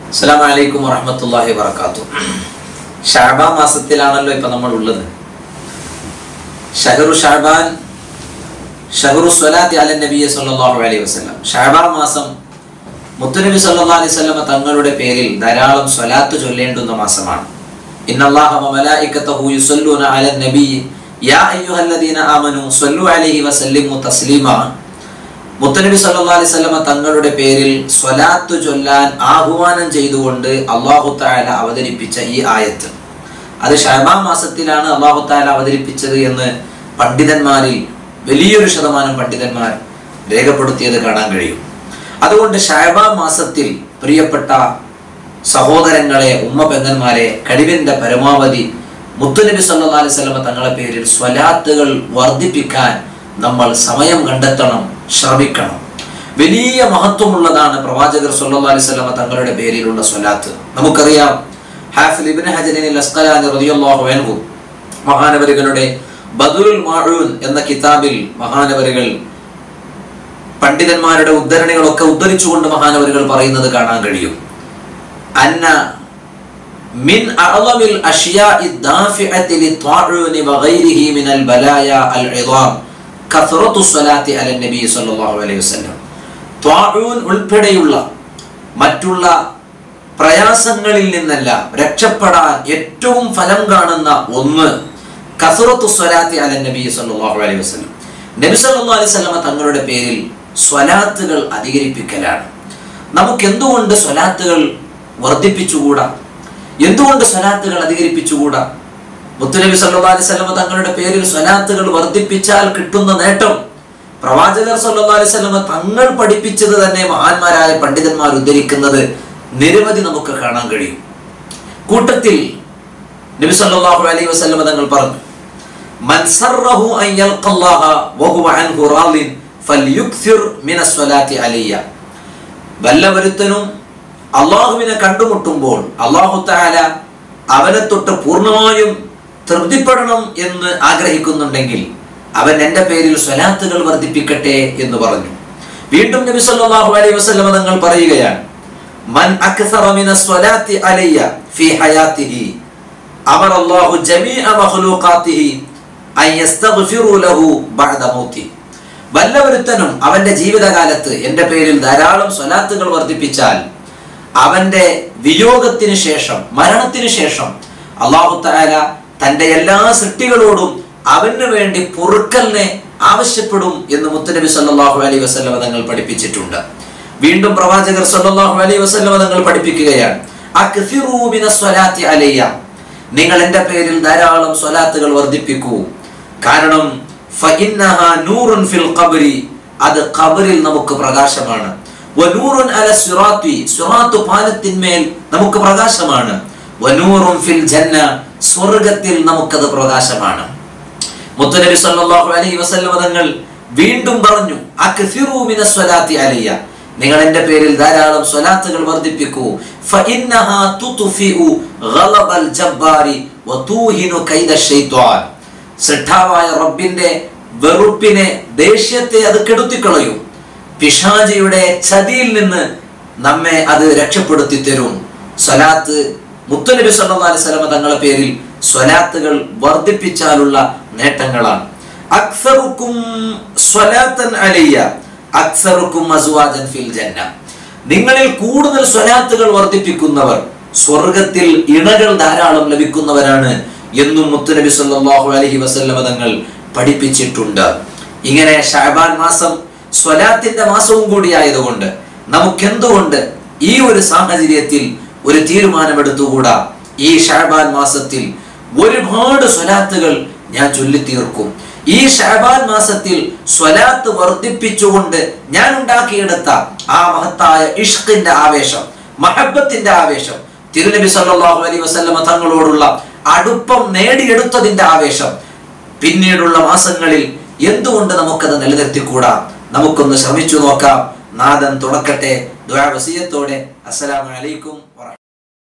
അസ്സലാമു അലൈക്കും വറഹ്മത്തുള്ളാഹി വബറകാതുഹു ഷാബാ മാസത്തിലാണല്ലോ ഇപ്പൊ നമ്മൾ ഉള്ളത് ഷഹറു ഷാബാൻ ഷഹറു സ്വലാത്തി അല നബി സല്ലല്ലാഹു അലൈഹി വസല്ലം ഷാബാ മാസം മുത്തുനബി സല്ലല്ലാഹു അലൈഹി വസല്ലം തങ്ങളുടെ പേരിൽ ധാരാളം സ്വലാത്ത് ചൊല്ലേണ്ടുന്ന മാസമാണ് ഇന്നല്ലാഹ വമലായികതഹു യുസല്ലൂന അലൻ നബി യാ അയ്യുഹല്ലദീന ആമനു സ്വല്ലു അലൈഹി വസല്ലിമു തസ്ലീമാ മുത്തനബി സല്ലല്ലാഹു അലൈഹി വസല്ലമ തങ്ങളുടെ പേരിൽ സ്വലാത്ത് ചൊല്ലാൻ ആഹ്വാനം ചെയ്തുകൊണ്ട് അള്ളാഹു താല അവതരിപ്പിച്ച ഈ ആയത്ത് അത് ഷഹബാ മാസത്തിലാണ് അള്ളാഹു താല അവതരിപ്പിച്ചത് എന്ന് പണ്ഡിതന്മാരിൽ വലിയൊരു ശതമാനം പണ്ഡിതന്മാർ രേഖപ്പെടുത്തിയത് കാണാൻ കഴിയും അതുകൊണ്ട് ഷഹബാ മാസത്തിൽ പ്രിയപ്പെട്ട സഹോദരങ്ങളെ ഉമ്മ പെങ്ങന്മാരെ കഴിവിന്റെ പരമാവധി മുത്തുനബി സല്ലല്ലാഹു അലൈഹി വസല്ലമ തങ്ങളുടെ പേരിൽ സ്വലാത്തുകൾ വർദ്ധിപ്പിക്കാൻ നമ്മൾ സമയം കണ്ടെത്തണം ശ്രമിക്കണം വലിയ മഹത്വമുള്ളതാണ് പ്രവാചകർ സല്ലല്ലാഹു അലൈഹി വസല്ലമ തങ്ങളുടെ പേരിലുള്ള സ്വലാത്ത് നമുക്കറിയാം ഹാഫിൽ ഇബ്നു ഹജറിൻ അസ്ഖലാനി റളിയല്ലാഹു അൻഹു മഹാനവരുകളുടെ ബദുൽ മാഊൻ എന്ന കിതാബിൽ മഹാനവരുകൾ പണ്ഡിതന്മാരുടെ ഉദ്ധരണികളൊക്കെ ഉദ്ധരിച്ചുകൊണ്ട് മഹാനവരുകൾ പറയുന്നത് കാണാൻ കഴിയും അന്ന മിൻ അഅളമിൽ അഷ്യാഇ ദാഫിഅതി ലിത്വാഉനി വഗൈരിഹി മിനൽ ബലായ അൽ ഇളാം കഥറത്തു സ്വലാത്തി അല നബി സല്ലല്ലാഹു അലൈഹി വസല്ലം ത്വാഊൻ ഉൾപ്പെടെയുള്ള മറ്റുള്ള പ്രയാസങ്ങളിൽ നിന്നെല്ലാം രക്ഷപ്പെടാൻ ഏറ്റവും ഫലം കാണുന്ന ഒന്ന് കസറത്തു സ്വലാത്തി അല നബി സല്ലല്ലാഹു അലൈഹി വസല്ലം നബി സല്ലല്ലാഹു അലൈഹി വസല്ലമ തങ്ങളുടെ പേരിൽ സ്വലാത്തുകൾ അധികരിപ്പിക്കലാണ് നമുക്ക് എന്തുകൊണ്ട് സ്വലാത്തുകൾ വർദ്ധിപ്പിച്ചുകൂടാ എന്തുകൊണ്ട് സ്വലാത്തുകൾ അധികരിപ്പിച്ചുകൂടാ മുത്തുനബി സല്ലല്ലാഹു അലൈഹി വസല്ലമ തങ്ങളുടെ പേരിൽ സ്വലാത്തുകൾ വർദ്ധിപ്പിച്ചാൽ കിട്ടുന്ന നേട്ടം പ്രവാചകർ സല്ലല്ലാഹു അലൈഹി വസല്ലമ തങ്ങൾ പഠിപ്പിച്ചത് തന്നെ മഹാന്മാരായ പണ്ഡിതന്മാർ ഉദ്ധരിക്കുന്നത് നിരവധി നമുക്ക് കാണാൻ കഴിയും കൂട്ടത്തിൽ നബി സല്ലല്ലാഹു അലൈഹി വസല്ലമ തങ്ങൾ പറഞ്ഞു മൻ സർറഹു അൻ യൽഖല്ലാഹ വഹുവ അൻഹു റാളിൻ ഫൽയുക്സിർ മിന സ്വലാത്തി അലയ്യ വല്ലവരുത്തനും അള്ളാഹുവിനെ കണ്ടുമുട്ടുമ്പോൾ അള്ളാഹു താല അവനെ തൊട്ട് പൂർണ്ണമായും തൃപ്തിപ്പെടണം എന്ന് ആഗ്രഹിക്കുന്നുണ്ടെങ്കിൽ അവൻ എൻ്റെ പേരിൽ സ്വലാത്തുകൾ വർദ്ധിപ്പിക്കട്ടെ എന്ന് പറഞ്ഞു വീണ്ടും നബി സല്ലല്ലാഹു അലൈഹി വസല്ലം തങ്ങൾ പറയുകയാണ് മൻ അക്സറ മിന സ്വലാത്തി അലയ്യ ഫി ഹയാത്തിഹി അമർ അല്ലാഹു ജമീഅ മഖ്ലൂഖാത്തിഹി അൻ യസ്തഗ്ഫിറു ലഹു ബഅദ മൗതി വല്ലവരുത്തനും അവന്റെ ജീവിതകാലത്ത് എൻ്റെ പേരിൽ ധാരാളം സ്വലാത്തുകൾ വർദ്ധിപ്പിച്ചാൽ അവന്റെ വിയോഗത്തിന് ശേഷം മരണത്തിന് ശേഷം അള്ളാഹു താല തന്റെ എല്ലാ സൃഷ്ടികളോടും അവന് വേണ്ടി പൊറുക്കലിനെ ആവശ്യപ്പെടും എന്ന് മുത്തനബി സല്ലല്ലാഹു അലൈഹി വസല്ലമ തങ്ങൾ പഠിപ്പിച്ചിട്ടുണ്ട് വീണ്ടും പ്രവാചകർ സല്ലല്ലാഹു അലൈഹി വസല്ലമ തങ്ങൾ പഠിപ്പിക്കുകയാണ് അക്സിറൂ മിന സ്വലാത്തി അലയ്യ നിങ്ങൾ എൻ്റെ പേരിൽ ധാരാളം സ്വലാത്തുകൾ വർദ്ധിപ്പിക്കൂ കാരണം ഫഇന്നഹ നൂറുൻ ഫിൽ ഖബ്രി അത് ഖബറിൽ നമുക്ക് പ്രകാശമാണ് വനൂറുൻ അല സിറാത്തി സിറാത്ത് പാലത്തിന്മേൽ നമുക്ക് പ്രകാശമാണ് വനൂറുൻ ഫിൽ ജന്ന സ്വർഗത്തിൽ നമുക്കത് പ്രകാശമാണ് മുത്തനബി സല്ലല്ലാഹു അലൈഹി വസല്ലം തങ്ങൾ വീണ്ടും പറഞ്ഞു അക്സിറൂ മിന സ്വലാത്തി അലയ്യ നിങ്ങൾ എൻ്റെ പേരിൽ ധാരാളം സ്വലാത്തുകൾ വർദ്ധിപ്പിക്കൂ ഫഇന്നഹ തുത്ഫിഉ ഗളബൽ ജബ്ബാരി വതൂഹിനു കൈദ ശൈത്വാൻ ശ്രദ്ധാവായ റബ്ബിന്റെ വെറുപ്പിനെ ദേഷ്യത്തെ അത് കെടുത്തിക്കളയും പിശാചിയുടെ ചതിയിൽ നിന്ന് നമ്മെ അത് രക്ഷപ്പെടുത്തി തരും സ്വലാത്ത് മുത്തനബി സല്ലല്ലാഹു അലൈഹി വസല്ലം തങ്ങളുടെ പേരിൽ സ്വലാത്തുകൾ വർദ്ധിപ്പിച്ചാലുള്ള നേട്ടങ്ങളാണ് അക്സറുക്കും സ്വലാത്തൻ അലയ്യ അക്സറുക്കും അസ്വാജൻ ഫിൽ ജന്ന നിങ്ങളിൽ കൂടുതൽ സ്വലാത്തുകൾ വർദ്ധിപ്പിക്കുന്നവർ സ്വർഗത്തിൽ ഇണകൾ ധാരാളം ലഭിക്കുന്നവരാണ് എന്നും മുത്തുനബി സല്ലല്ലാഹു അലൈഹി വസല്ലമ തങ്ങൾ പഠിപ്പിച്ചിട്ടുണ്ട് ഇങ്ങനെ ഷാബാൻ മാസം സ്വലാത്തിന്റെ മാസവും കൂടിയായതുകൊണ്ട് നമുക്കെന്തുകൊണ്ട് ഈ ഒരു സാഹചര്യത്തിൽ ഒരു തീരുമാനമെടുത്തുകൂടാ ഈ ഷാബാൻ മാസത്തിൽ ഒരുപാട് സ്വലാത്തുകൾ ഞാൻ ചൊല്ലിത്തീർക്കും ഈ ഷാബാൻ മാസത്തിൽ സ്വലാത്ത് വർദ്ധിപ്പിച്ചുകൊണ്ട് ഞാൻ ഉണ്ടാക്കിയെടുത്ത ആ മഹത്തായ ഇഷ്കിന്റെ ആവേശം മഹബത്തിന്റെ ആവേശം തിരുനബി സല്ലല്ലാഹു അലൈഹി വസല്ലമ തങ്ങളോടുള്ള അടുപ്പം നേടിയെടുത്തതിന്റെ ആവേശം പിന്നീടുള്ള മാസങ്ങളിൽ എന്തുകൊണ്ട് നമുക്കത് നിലനിർത്തിക്കൂടാ നമുക്കൊന്ന് ശ്രമിച്ചു നോക്കാം നാദൻ തുറക്കട്ടെ ദ്വാവസീയത്തോടെ അസ്സലാമു അലൈക്കും